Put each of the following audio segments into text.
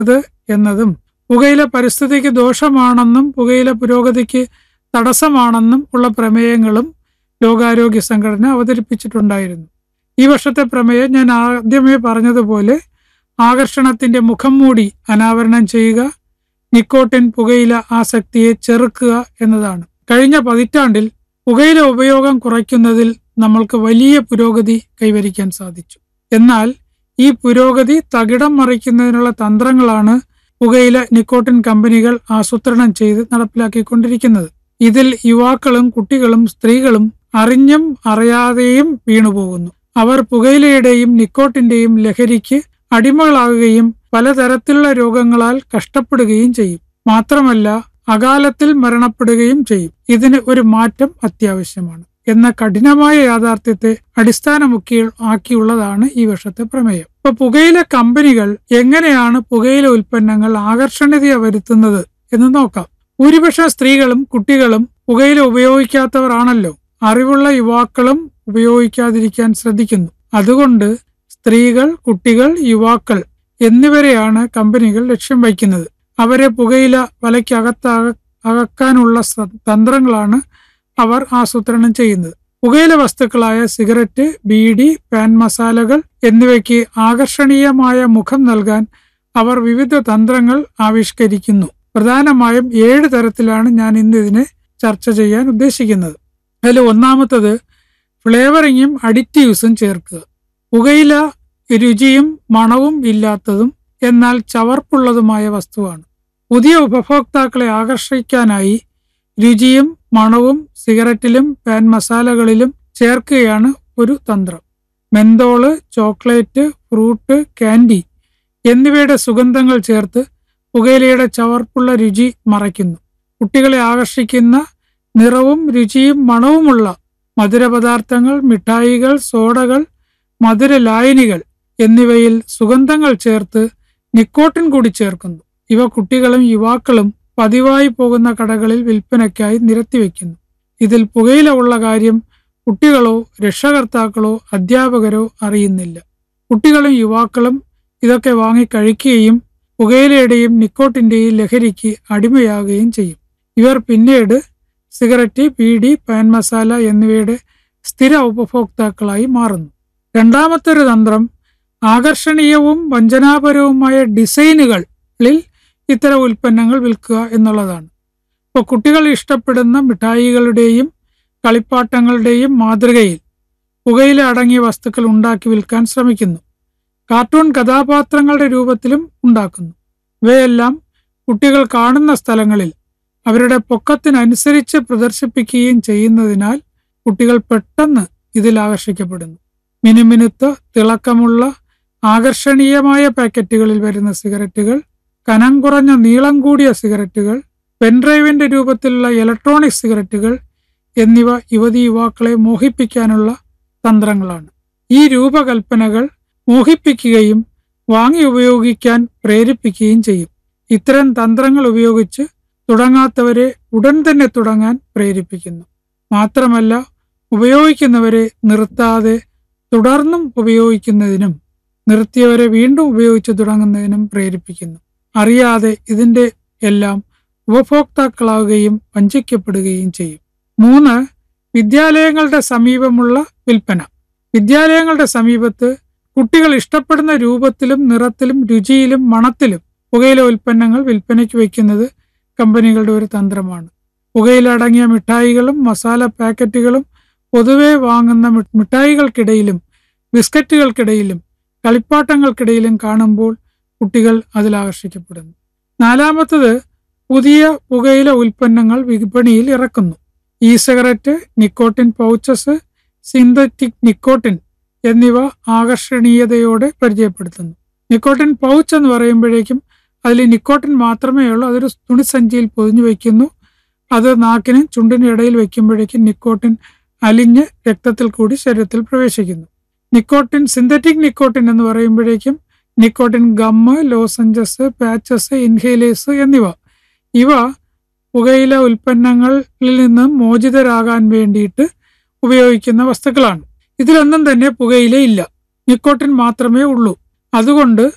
അത് എന്നതും പുകയില പരിസ്ഥിതിക്ക് ദോഷമാണെന്നും പുകയില പുരോഗതിക്ക് തടസ്സമാണെന്നും ഉള്ള പ്രമേയങ്ങളും ലോകാരോഗ്യ സംഘടന അവതരിപ്പിച്ചിട്ടുണ്ടായിരുന്നു ഈ വർഷത്തെ പ്രമേയം ഞാൻ ആദ്യമേ പറഞ്ഞതുപോലെ ആകർഷണത്തിന്റെ മുഖം മൂടി അനാവരണം ചെയ്യുക നിക്കോട്ടിൻ പുകയില ആസക്തിയെ ചെറുക്കുക എന്നതാണ് കഴിഞ്ഞ പതിറ്റാണ്ടിൽ പുകയില ഉപയോഗം കുറയ്ക്കുന്നതിൽ നമ്മൾക്ക് വലിയ പുരോഗതി കൈവരിക്കാൻ സാധിച്ചു എന്നാൽ ഈ പുരോഗതി തകിടം മറിക്കുന്നതിനുള്ള തന്ത്രങ്ങളാണ് പുകയില നിക്കോട്ടിൻ കമ്പനികൾ ആസൂത്രണം ചെയ്ത് നടപ്പിലാക്കിക്കൊണ്ടിരിക്കുന്നത് ഇതിൽ യുവാക്കളും കുട്ടികളും സ്ത്രീകളും അറിഞ്ഞും അറിയാതെയും വീണുപോകുന്നു അവർ പുകയിലയുടെയും നിക്കോട്ടിന്റെയും ലഹരിക്ക് അടിമകളാകുകയും പലതരത്തിലുള്ള രോഗങ്ങളാൽ കഷ്ടപ്പെടുകയും ചെയ്യും മാത്രമല്ല അകാലത്തിൽ മരണപ്പെടുകയും ചെയ്യും ഇതിന് ഒരു മാറ്റം അത്യാവശ്യമാണ് എന്ന കഠിനമായ യാഥാർത്ഥ്യത്തെ അടിസ്ഥാനമുക്കി ആക്കിയുള്ളതാണ് ഈ വർഷത്തെ പ്രമേയം ഇപ്പൊ പുകയില കമ്പനികൾ എങ്ങനെയാണ് പുകയില ഉൽപ്പന്നങ്ങൾ ആകർഷണീയത വരുത്തുന്നത് എന്ന് നോക്കാം ഭൂരിപക്ഷം സ്ത്രീകളും കുട്ടികളും പുകയില ഉപയോഗിക്കാത്തവരാണല്ലോ അറിവുള്ള യുവാക്കളും ഉപയോഗിക്കാതിരിക്കാൻ ശ്രദ്ധിക്കുന്നു അതുകൊണ്ട് സ്ത്രീകൾ കുട്ടികൾ യുവാക്കൾ എന്നിവരെയാണ് കമ്പനികൾ ലക്ഷ്യം വയ്ക്കുന്നത് അവരെ പുകയില വലയ്ക്കകത്താക അകക്കാനുള്ള സ- തന്ത്രങ്ങളാണ് അവർ ആസൂത്രണം ചെയ്യുന്നത് പുകയില വസ്തുക്കളായ സിഗരറ്റ് ബീഡി പാൻ മസാലകൾ എന്നിവയ്ക്ക് ആകർഷണീയമായ മുഖം നൽകാൻ അവർ വിവിധ തന്ത്രങ്ങൾ ആവിഷ്കരിക്കുന്നു പ്രധാനമായും ഏഴ് തരത്തിലാണ് ഞാൻ ഇന്ന് ഇതിനെ ചർച്ച ചെയ്യാൻ ഉദ്ദേശിക്കുന്നത് അതിൽ ഒന്നാമത്തത് ഫ്ലേവറിങ്ങും അഡിറ്റീവ്സും ചേർക്കുക പുകയില രുചിയും മണവും ഇല്ലാത്തതും എന്നാൽ ചവർപ്പുള്ളതുമായ വസ്തുവാണ് പുതിയ ഉപഭോക്താക്കളെ ആകർഷിക്കാനായി രുചിയും മണവും സിഗരറ്റിലും പാൻ മസാലകളിലും ചേർക്കുകയാണ് ഒരു തന്ത്രം മെന്തോള് ചോക്ലേറ്റ് ഫ്രൂട്ട് കാൻഡി എന്നിവയുടെ സുഗന്ധങ്ങൾ ചേർത്ത് പുകയിലയുടെ ചവർപ്പുള്ള രുചി മറയ്ക്കുന്നു കുട്ടികളെ ആകർഷിക്കുന്ന നിറവും രുചിയും മണവുമുള്ള മധുരപദാർത്ഥങ്ങൾ മിഠായികൾ സോഡകൾ മധുര ലായനികൾ എന്നിവയിൽ സുഗന്ധങ്ങൾ ചേർത്ത് നിക്കോട്ടിൻ കൂടി ചേർക്കുന്നു ഇവ കുട്ടികളും യുവാക്കളും പതിവായി പോകുന്ന കടകളിൽ വിൽപ്പനയ്ക്കായി നിരത്തിവെക്കുന്നു ഇതിൽ പുകയില ഉള്ള കാര്യം കുട്ടികളോ രക്ഷകർത്താക്കളോ അധ്യാപകരോ അറിയുന്നില്ല കുട്ടികളും യുവാക്കളും ഇതൊക്കെ വാങ്ങി കഴിക്കുകയും പുകയിലയുടെയും നിക്കോട്ടിന്റെയും ലഹരിക്ക് അടിമയാകുകയും ചെയ്യും ഇവർ പിന്നീട് സിഗരറ്റ് ബീഡി പാൻ മസാല എന്നിവയുടെ സ്ഥിര ഉപഭോക്താക്കളായി മാറുന്നു രണ്ടാമത്തെ ഒരു തന്ത്രം ആകർഷണീയവും വഞ്ചനാപരവുമായ ഡിസൈനുകളിൽ ഇത്തരം ഉൽപ്പന്നങ്ങൾ വിൽക്കുക എന്നുള്ളതാണ് ഇപ്പോൾ കുട്ടികൾ ഇഷ്ടപ്പെടുന്ന മിഠായികളുടെയും കളിപ്പാട്ടങ്ങളുടെയും മാതൃകയിൽ പുകയില അടങ്ങിയ വസ്തുക്കൾ ഉണ്ടാക്കി വിൽക്കാൻ ശ്രമിക്കുന്നു കാർട്ടൂൺ കഥാപാത്രങ്ങളുടെ രൂപത്തിലും ഉണ്ടാക്കുന്നു ഇവയെല്ലാം കുട്ടികൾ കാണുന്ന സ്ഥലങ്ങളിൽ അവരുടെ പൊക്കത്തിനനുസരിച്ച് പ്രദർശിപ്പിക്കുകയും ചെയ്യുന്നതിനാൽ കുട്ടികൾ പെട്ടെന്ന് ഇതിൽ ആകർഷിക്കപ്പെടുന്നു മിനുമിനുത്ത തിളക്കമുള്ള ആകർഷണീയമായ പാക്കറ്റുകളിൽ വരുന്ന സിഗരറ്റുകൾ കനം കുറഞ്ഞ നീളം കൂടിയ സിഗരറ്റുകൾ പെൻഡ്രൈവിന്റെ രൂപത്തിലുള്ള ഇലക്ട്രോണിക് സിഗരറ്റുകൾ എന്നിവ യുവതി യുവാക്കളെ മോഹിപ്പിക്കാനുള്ള തന്ത്രങ്ങളാണ് ഈ രൂപകൽപ്പനകൾ മോഹിപ്പിക്കുകയും വാങ്ങി ഉപയോഗിക്കാൻ പ്രേരിപ്പിക്കുകയും ചെയ്യും ഇത്തരം തന്ത്രങ്ങൾ ഉപയോഗിച്ച് തുടങ്ങാത്തവരെ ഉടൻ തന്നെ തുടങ്ങാൻ പ്രേരിപ്പിക്കുന്നു മാത്രമല്ല ഉപയോഗിക്കുന്നവരെ നിർത്താതെ തുടർന്നും ഉപയോഗിക്കുന്നതിനും നിർത്തിയവരെ വീണ്ടും ഉപയോഗിച്ചു തുടങ്ങുന്നതിനും പ്രേരിപ്പിക്കുന്നു അറിയാതെ ഇതിന്റെ എല്ലാം ഉപഭോക്താക്കളാവുകയും വഞ്ചിക്കപ്പെടുകയും ചെയ്യും മൂന്ന് വിദ്യാലയങ്ങളുടെ സമീപമുള്ള വിൽപ്പന വിദ്യാലയങ്ങളുടെ സമീപത്ത് കുട്ടികൾ ഇഷ്ടപ്പെടുന്ന രൂപത്തിലും നിറത്തിലും രുചിയിലും മണത്തിലും പുകയില ഉൽപ്പന്നങ്ങൾ വിൽപ്പനയ്ക്ക് വയ്ക്കുന്നത് കമ്പനികളുടെ ഒരു തന്ത്രമാണ് പുകയില അടങ്ങിയ മിഠായികളും മസാല പാക്കറ്റുകളും പൊതുവെ വാങ്ങുന്ന മി- മിഠായികൾക്കിടയിലും ബിസ്ക്കറ്റുകൾക്കിടയിലും കളിപ്പാട്ടങ്ങൾക്കിടയിലും കാണുമ്പോൾ കുട്ടികൾ അതിൽ ആകർഷിക്കപ്പെടുന്നു നാലാമത്തത് പുതിയ പുകയില ഉൽപ്പന്നങ്ങൾ വിപണിയിൽ ഇറക്കുന്നു e cigarette nicotine pouches synthetic nicotine എന്നിവ ആകർഷണീയതയോടെ പരിചയപ്പെടുത്തുന്നു നിക്കോട്ടിൻ പൗച്ച് എന്ന് പറയുമ്പോഴേക്കും അതിൽ നിക്കോട്ടിൻ മാത്രമേ ഉള്ളൂ അതൊരു തുണിസഞ്ചിയിൽ പൊതിഞ്ഞു വയ്ക്കുന്നു അത് നാക്കിനും ചുണ്ടിനും ഇടയിൽ വയ്ക്കുമ്പോഴേക്കും നിക്കോട്ടിൻ അലിഞ്ഞ് രക്തത്തിൽ കൂടി ശരീരത്തിൽ പ്രവേശിക്കുന്നു നിക്കോട്ടിൻ സിന്തറ്റിക് നിക്കോട്ടിൻ എന്ന് പറയുമ്പോഴേക്കും nicotine gum lozenges patches inhalers എന്നിവ ഇവ പുകയില ഉൽപ്പന്നങ്ങളിൽ നിന്ന് മോചിതരാകാൻ വേണ്ടിയിട്ട് ഉപയോഗിക്കുന്ന വസ്തുക്കളാണ് ഇതിലൊന്നും തന്നെ പുകയില ഇല്ല നിക്കോട്ടിൻ മാത്രമേ ഉള്ളൂ അതുകൊണ്ട്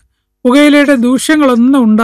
പുകയിലയുടെ ദൂഷ്യങ്ങളൊന്നും ഉണ്ടാ